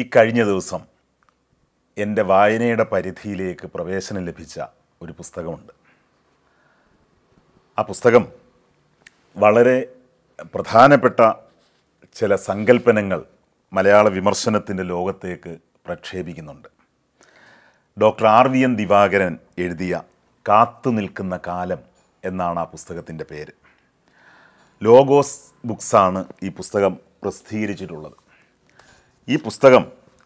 കഴിഞ്ഞ ദിവസം എൻ്റെ വായനയുടെ പരിധിയിലേക്ക് പ്രവേശനം ലഭിച്ച ഒരു പുസ്തകമുണ്ട് ആ പുസ്തകം വളരെ പ്രധാനപ്പെട്ട ചില സങ്കല്പനങ്ങൾ മലയാള വിമർശനത്തിൻ്റെ ലോകത്തേക്ക് പ്രക്ഷേപിക്കുന്നുണ്ട് doctor R V N Divakaran എഴുതിയ കാത്തു നിൽക്കുന്ന കാലം എന്നാണ് ആ പുസ്തകത്തിൻ്റെ പേര് ലോഗോസ് ബുക്സാണ് ഈ പുസ്തകം പ്രസിദ്ധീകരിച്ചിട്ടുള്ളത് ഈ പുസ്തകം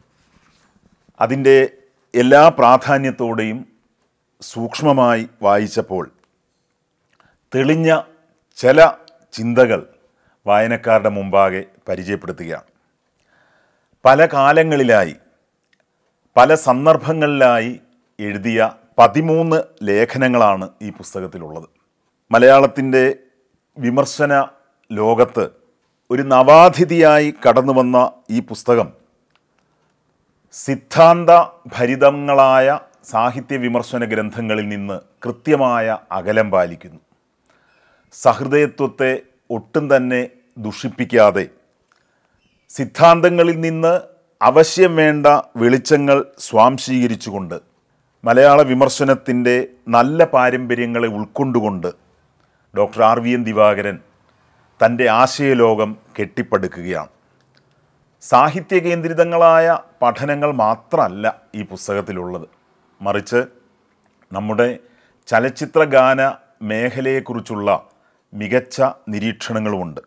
അതിൻ്റെ എല്ലാ പ്രാധാന്യത്തോടെയും സൂക്ഷ്മമായി വായിച്ചപ്പോൾ തെളിഞ്ഞ ചില ചിന്തകൾ വായനക്കാരുടെ മുമ്പാകെ പരിചയപ്പെടുത്തുകയാണ് പല കാലങ്ങളിലായി പല സന്ദർഭങ്ങളിലായി എഴുതിയ പതിമൂന്ന് ലേഖനങ്ങളാണ് ഈ പുസ്തകത്തിലുള്ളത് മലയാളത്തിൻ്റെ വിമർശന ലോകത്ത് ഒരു നവാതിഥിയായി കടന്നു വന്ന ഈ പുസ്തകം സിദ്ധാന്ത ഭരിതങ്ങളായ സാഹിത്യ വിമർശന ഗ്രന്ഥങ്ങളിൽ നിന്ന് കൃത്യമായ അകലം പാലിക്കുന്നു സഹൃദയത്വത്തെ ഒട്ടും തന്നെ ദുഷിപ്പിക്കാതെ സിദ്ധാന്തങ്ങളിൽ നിന്ന് അവശ്യം വേണ്ട വെളിച്ചങ്ങൾ സ്വാംശീകരിച്ചുകൊണ്ട് മലയാള വിമർശനത്തിൻ്റെ നല്ല പാരമ്പര്യങ്ങളെ ഉൾക്കൊണ്ടുകൊണ്ട് doctor R V N Divakaran തൻ്റെ ആശയലോകം കെട്ടിപ്പടുക്കുകയാണ് സാഹിത്യ കേന്ദ്രിതങ്ങളായ പഠനങ്ങൾ മാത്രമല്ല ഈ പുസ്തകത്തിലുള്ളത് മറിച്ച് നമ്മുടെ ചലച്ചിത്ര ഗാന മേഖലയെക്കുറിച്ചുള്ള മികച്ച നിരീക്ഷണങ്ങളുമുണ്ട്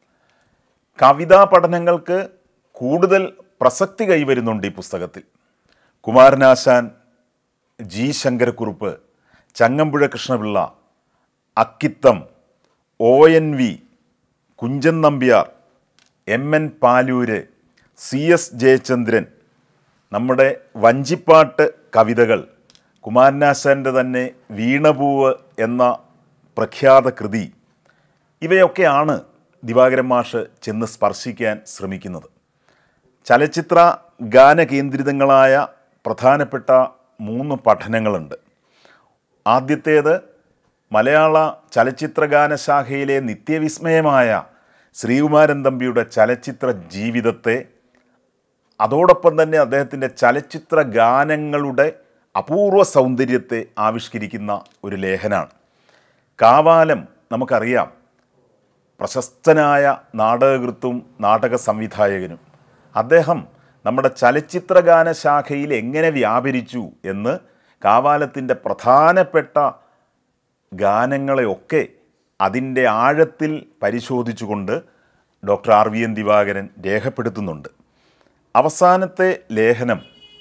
കവിതാ പഠനങ്ങൾക്ക് കൂടുതൽ പ്രസക്തി കൈവരുന്നുണ്ട് ഈ പുസ്തകത്തിൽ Kumaranasan G Sankarakurup Changampuzha Krishnapillai Akkitham O N V Kunchan Nambiar M N Palur C S Jayachandran നമ്മുടെ വഞ്ചിപ്പാട്ട് കവിതകൾ കുമാരനാശാൻ്റെ തന്നെ വീണപൂവ് എന്ന പ്രഖ്യാത കൃതി ഇവയൊക്കെയാണ് ദിവാകരൻ മാഷ് ചെന്ന് സ്പർശിക്കാൻ ശ്രമിക്കുന്നത് ചലച്ചിത്ര ഗാനകേന്ദ്രിതങ്ങളായ പ്രധാനപ്പെട്ട മൂന്ന് പഠനങ്ങളുണ്ട് ആദ്യത്തേത് മലയാള ചലച്ചിത്ര ഗാനശാഖയിലെ നിത്യവിസ്മയമായ ശ്രീകുമാരൻ തമ്പിയുടെ ചലച്ചിത്ര ജീവിതത്തെ അതോടൊപ്പം തന്നെ അദ്ദേഹത്തിൻ്റെ ചലച്ചിത്ര ഗാനങ്ങളുടെ അപൂർവ സൗന്ദര്യത്തെ ആവിഷ്കരിക്കുന്ന ഒരു ലേഖനാണ് കാവാലം നമുക്കറിയാം പ്രശസ്തനായ നാടകകൃത്തും നാടക സംവിധായകനും അദ്ദേഹം നമ്മുടെ ചലച്ചിത്ര ഗാന ശാഖയിൽ എങ്ങനെ വ്യാപരിച്ചു എന്ന് കാവാലത്തിൻ്റെ പ്രധാനപ്പെട്ട ഗാനങ്ങളെയൊക്കെ അതിൻ്റെ ആഴത്തിൽ പരിശോധിച്ചുകൊണ്ട് doctor R V N Divakaran രേഖപ്പെടുത്തുന്നുണ്ട് അവസാനത്തെ ലേഖനം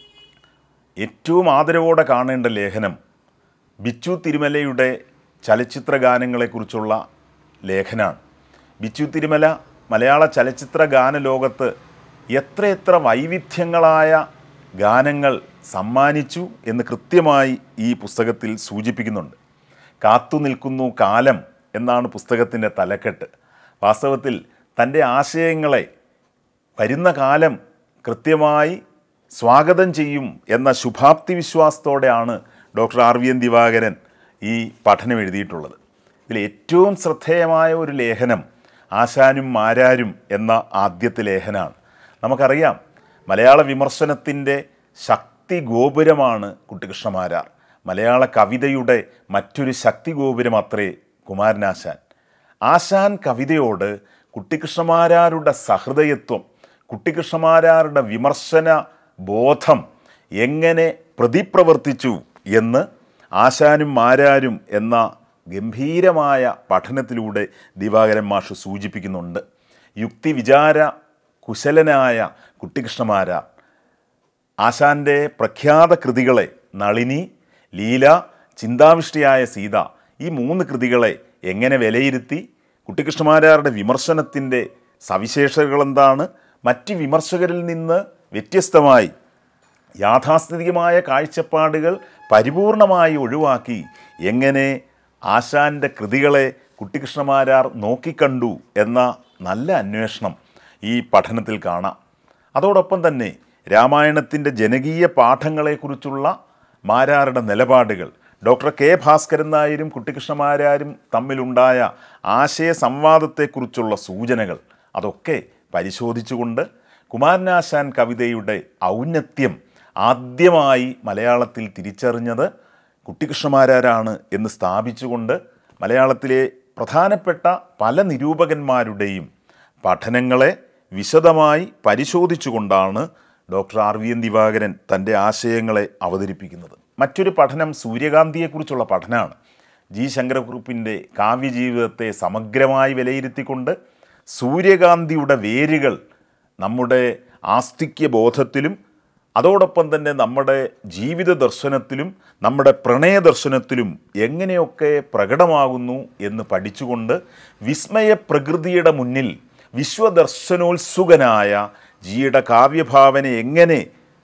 ഏറ്റവും ആദരവോടെ കാണേണ്ട ലേഖനം ബിച്ചു തിരുമലയുടെ ചലച്ചിത്ര ഗാനങ്ങളെക്കുറിച്ചുള്ള ലേഖനാണ് ബിച്ചു തിരുമല മലയാള ചലച്ചിത്ര ഗാന ലോകത്ത് എത്രയെത്ര വൈവിധ്യങ്ങളായ ഗാനങ്ങൾ സമ്മാനിച്ചു എന്ന് കൃത്യമായി ഈ പുസ്തകത്തിൽ സൂചിപ്പിക്കുന്നുണ്ട് കാത്തു നിൽക്കുന്നു കാലം എന്നാണ് പുസ്തകത്തിൻ്റെ തലക്കെട്ട് വാസ്തവത്തിൽ തൻ്റെ ആശയങ്ങളെ വരുന്ന കാലം കൃത്യമായി സ്വാഗതം ചെയ്യും എന്ന ശുഭാപ്തി വിശ്വാസത്തോടെയാണ് doctor R V N Divakaran ഈ പഠനം എഴുതിയിട്ടുള്ളത് ഇതിൽ ഏറ്റവും ശ്രദ്ധേയമായ ഒരു ലേഖനം ആശാനും മാരാരും എന്ന ആദ്യത്തെ ലേഖനമാണ് നമുക്കറിയാം മലയാള വിമർശനത്തിൻ്റെ ശക്തി ഗോപുരമാണ് കുട്ടികൃഷ്ണമാരാർ മലയാള കവിതയുടെ മറ്റൊരു ശക്തി ഗോപുരം അത്രേ കുമാരനാശാൻ ആശാൻ കവിതയോട് കുട്ടികൃഷ്ണമാരാരുടെ സഹൃദയത്വം കുട്ടികൃഷ്ണമാരാരുടെ വിമർശന ബോധം എങ്ങനെ പ്രതിപ്രവർത്തിച്ചു എന്ന് ആശാനും മാരാരും എന്ന ഗംഭീരമായ പഠനത്തിലൂടെ ദിവാകരൻ മാഷ് സൂചിപ്പിക്കുന്നുണ്ട് യുക്തിവിചാര കുശലനായ കുട്ടികൃഷ്ണമാരാർ ആശാൻ്റെ പ്രഖ്യാത കൃതികളെ നളിനി ലീല ചിന്താവിഷ്ടിയായ സീത ഈ മൂന്ന് കൃതികളെ എങ്ങനെ വിലയിരുത്തി കുട്ടികൃഷ്ണമാരാരുടെ വിമർശനത്തിൻ്റെ സവിശേഷതകൾ എന്താണ് മറ്റ് വിമർശകരിൽ നിന്ന് വ്യത്യസ്തമായി യാഥാസ്ഥിതികമായ കാഴ്ചപ്പാടുകൾ പരിപൂർണമായി ഒഴിവാക്കി എങ്ങനെ ആശാൻ്റെ കൃതികളെ കുട്ടികൃഷ്ണമാരാർ നോക്കിക്കണ്ടു എന്ന നല്ല അന്വേഷണം ഈ പഠനത്തിൽ കാണാം അതോടൊപ്പം തന്നെ രാമായണത്തിൻ്റെ ജനകീയ പാഠങ്ങളെക്കുറിച്ചുള്ള മാരാരുടെ നിലപാടുകൾ ഡോക്ടർ കെ ഭാസ്കരൻ നായരും കുട്ടികൃഷ്ണമാരാരും തമ്മിലുണ്ടായ ആശയ സംവാദത്തെക്കുറിച്ചുള്ള സൂചനകൾ അതൊക്കെ പരിശോധിച്ചുകൊണ്ട് കുമാരനാശാൻ കവിതയുടെ ഔന്നത്യം ആദ്യമായി മലയാളത്തിൽ തിരിച്ചറിഞ്ഞത് കുട്ടിക്കൃഷ്ണമാരാരാണ് എന്ന് സ്ഥാപിച്ചുകൊണ്ട് മലയാളത്തിലെ പ്രധാനപ്പെട്ട പല നിരൂപകന്മാരുടെയും പഠനങ്ങളെ വിശദമായി പരിശോധിച്ചുകൊണ്ടാണ് doctor R V N Divakaran തൻ്റെ ആശയങ്ങളെ അവതരിപ്പിക്കുന്നത് മറ്റൊരു പഠനം സൂര്യകാന്തിയെക്കുറിച്ചുള്ള പഠനമാണ് ജി ശങ്കരക്കുറുപ്പിൻ്റെ കാവ്യജീവിതത്തെ സമഗ്രമായി വിലയിരുത്തിക്കൊണ്ട് സൂര്യകാന്തിയുടെ വേരുകൾ നമ്മുടെ ആസ്തിക്യ ബോധത്തിലും അതോടൊപ്പം തന്നെ നമ്മുടെ ജീവിത ദർശനത്തിലും നമ്മുടെ പ്രണയ ദർശനത്തിലും എങ്ങനെയൊക്കെ പ്രകടമാകുന്നു എന്ന് പഠിച്ചുകൊണ്ട് വിസ്മയ പ്രകൃതിയുടെ മുന്നിൽ വിശ്വദർശനോത്സുകനായ ജിയുടെ കാവ്യഭാവന എങ്ങനെ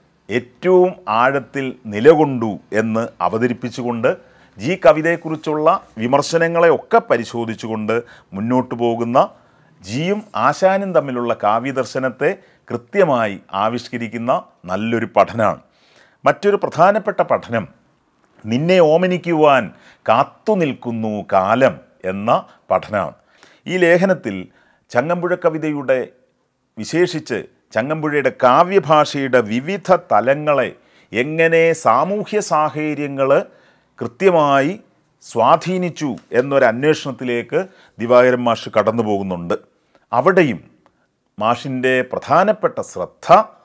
ഏറ്റവും ആഴത്തിൽ നിലകൊണ്ടു എന്ന് അവതരിപ്പിച്ചുകൊണ്ട് ജി കവിതയെക്കുറിച്ചുള്ള വിമർശനങ്ങളെ ഒക്കെ പരിശോധിച്ചുകൊണ്ട് മുന്നോട്ട് പോകുന്ന ജിയും ആശാനും തമ്മിലുള്ള കാവ്യദർശനത്തെ കൃത്യമായി ആവിഷ്കരിക്കുന്ന നല്ലൊരു പഠനമാണ് മറ്റൊരു പ്രധാനപ്പെട്ട പഠനം നിന്നെ ഓമനിക്കുവാൻ കാത്തു നിൽക്കുന്നു കാലം എന്ന പഠനമാണ് ഈ ലേഖനത്തിൽ ചങ്ങമ്പുഴ കവിതയുടെ വിശേഷിച്ച് ചങ്ങമ്പുഴയുടെ കാവ്യഭാഷയുടെ വിവിധ തലങ്ങളെ എങ്ങനെ സാമൂഹ്യ സാഹചര്യങ്ങൾ കൃത്യമായി സ്വാധീനിച്ചു എന്നൊരു അന്വേഷണത്തിലേക്ക് ദിവാകരൻ മാഷ് കടന്നു പോകുന്നുണ്ട് അവിടെയും മാഷിൻ്റെ പ്രധാനപ്പെട്ട ശ്രദ്ധ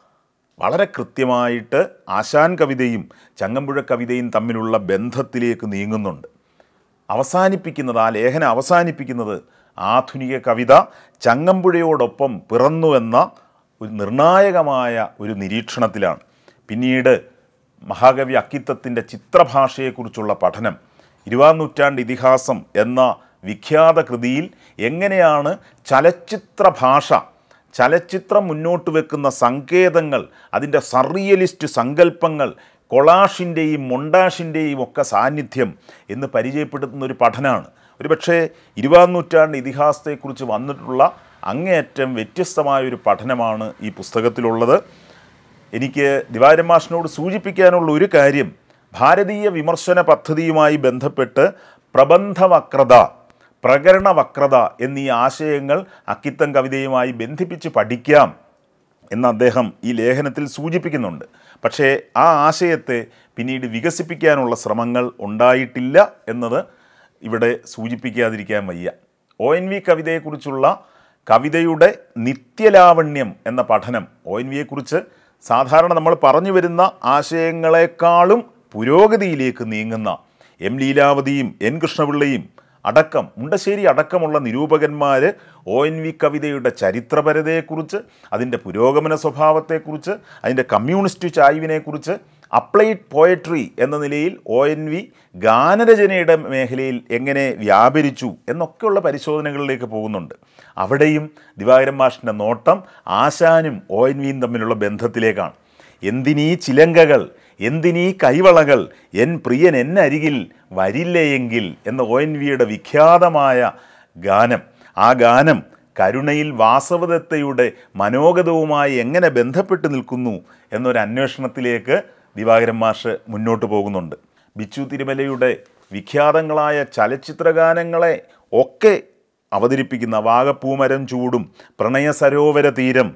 വളരെ കൃത്യമായിട്ട് ആശാൻ കവിതയും ചങ്ങമ്പുഴ കവിതയും തമ്മിലുള്ള ബന്ധത്തിലേക്ക് നീങ്ങുന്നുണ്ട് അവസാനിപ്പിക്കുന്നത് ആ ലേഖനം അവസാനിപ്പിക്കുന്നത് ആധുനിക കവിത ചങ്ങമ്പുഴയോടൊപ്പം പിറന്നുവെന്ന ഒരു നിർണായകമായ ഒരു നിരീക്ഷണത്തിലാണ് പിന്നീട് മഹാകവി അക്കിത്തത്തിൻ്റെ ചിത്രഭാഷയെക്കുറിച്ചുള്ള പഠനം ഇരുപതാം നൂറ്റാണ്ട് ഇതിഹാസം എന്ന വിഖ്യാത കൃതിയിൽ എങ്ങനെയാണ് ചലച്ചിത്ര ഭാഷ ചലച്ചിത്രം മുന്നോട്ട് വെക്കുന്ന സങ്കേതങ്ങൾ അതിൻ്റെ സർറിയലിസ്റ്റ് സങ്കല്പങ്ങൾ കൊളാഷിൻ്റെയും മൊണ്ടാഷിൻ്റെയും ഒക്കെ സാന്നിധ്യം എന്ന് പരിചയപ്പെടുത്തുന്ന ഒരു പഠനമാണ് ഒരുപക്ഷേ ഇരുപതാം നൂറ്റാണ്ട് ഇതിഹാസത്തെക്കുറിച്ച് വന്നിട്ടുള്ള അങ്ങേയറ്റം വ്യത്യസ്തമായ ഒരു പഠനമാണ് ഈ പുസ്തകത്തിലുള്ളത് എനിക്ക് ദിവാരൻ മാഷിനോട് സൂചിപ്പിക്കാനുള്ള ഒരു കാര്യം ഭാരതീയ വിമർശന പദ്ധതിയുമായി ബന്ധപ്പെട്ട് പ്രബന്ധവക്രത പ്രകരണ വക്രത എന്നീ ആശയങ്ങൾ അക്കിത്തം കവിതയുമായി ബന്ധിപ്പിച്ച് പഠിക്കാം എന്ന് അദ്ദേഹം ഈ ലേഖനത്തിൽ സൂചിപ്പിക്കുന്നുണ്ട് പക്ഷേ ആ ആശയത്തെ പിന്നീട് വികസിപ്പിക്കാനുള്ള ശ്രമങ്ങൾ ഉണ്ടായിട്ടില്ല എന്നത് ഇവിടെ സൂചിപ്പിക്കാതിരിക്കാൻ വയ്യ ഒ എൻ വി കവിതയെക്കുറിച്ചുള്ള കവിതയുടെ നിത്യലാവണ്യം എന്ന പഠനം ഒ എൻ വിയെക്കുറിച്ച് സാധാരണ നമ്മൾ പറഞ്ഞു വരുന്ന ആശയങ്ങളെക്കാളും പുരോഗതിയിലേക്ക് നീങ്ങുന്ന എം ലീലാവതിയും എൻ കൃഷ്ണപിള്ളയും അടക്കം മുണ്ടശ്ശേരി അടക്കമുള്ള നിരൂപകന്മാർ ഒ എൻ വി കവിതയുടെ ചരിത്രപരതയെക്കുറിച്ച് അതിൻ്റെ പുരോഗമന സ്വഭാവത്തെക്കുറിച്ച് അതിൻ്റെ കമ്മ്യൂണിസ്റ്റ് ചായ്വിനെക്കുറിച്ച് അപ്ലൈഡ് പോയട്രി എന്ന നിലയിൽ ഒ എൻ വി ഗാനരചനയുടെ മേഖലയിൽ എങ്ങനെ വ്യാപരിച്ചു എന്നൊക്കെയുള്ള പരിശോധനകളിലേക്ക് പോകുന്നുണ്ട് അവിടെയും ദിവാകരൻ മാഷിൻ്റെ നോട്ടം ആശാനും ഒ എൻ വിയും തമ്മിലുള്ള ബന്ധത്തിലേക്കാണ് എന്തിനീ ചിലങ്കകൾ എന്തിനീ കൈവളകൾ എൻ പ്രിയൻ എന്നരികിൽ വരില്ലയെങ്കിൽ എന്ന ഒ എൻ വിയുടെ വിഖ്യാതമായ ഗാനം ആ ഗാനം കരുണയിൽ വാസവദത്തയുടെ മനോഗതവുമായി എങ്ങനെ ബന്ധപ്പെട്ട് നിൽക്കുന്നു എന്നൊരു അന്വേഷണത്തിലേക്ക് ദിവാകരൻ മാഷ് മുന്നോട്ട് പോകുന്നുണ്ട് ബിച്ചു തിരുമലയുടെ വിഖ്യാതങ്ങളായ ചലച്ചിത്ര ഗാനങ്ങളെ ഒക്കെ അവതരിപ്പിക്കുന്ന വാഗപ്പൂമരം ചൂടും പ്രണയ സരോവര തീരം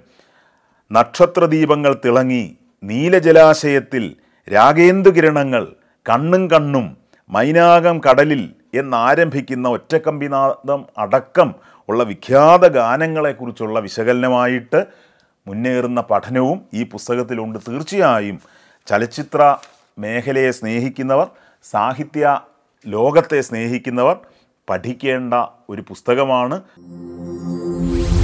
നക്ഷത്രദീപങ്ങൾ തിളങ്ങി നീലജലാശയത്തിൽ രാഗേന്ദുകിരണങ്ങൾ കണ്ണും കണ്ണും മൈനാകം കടലിൽ എന്നാരംഭിക്കുന്ന ഒറ്റക്കമ്പിനാദം അടക്കം ഉള്ള വിഖ്യാത ഗാനങ്ങളെക്കുറിച്ചുള്ള വിശകലനമായിട്ട് മുന്നേറുന്ന പഠനവും ഈ പുസ്തകത്തിലുണ്ട് തീർച്ചയായും ചലച്ചിത്ര മേഖലയെ സ്നേഹിക്കുന്നവർ സാഹിത്യ ലോകത്തെ സ്നേഹിക്കുന്നവർ പഠിക്കേണ്ട ഒരു പുസ്തകമാണ്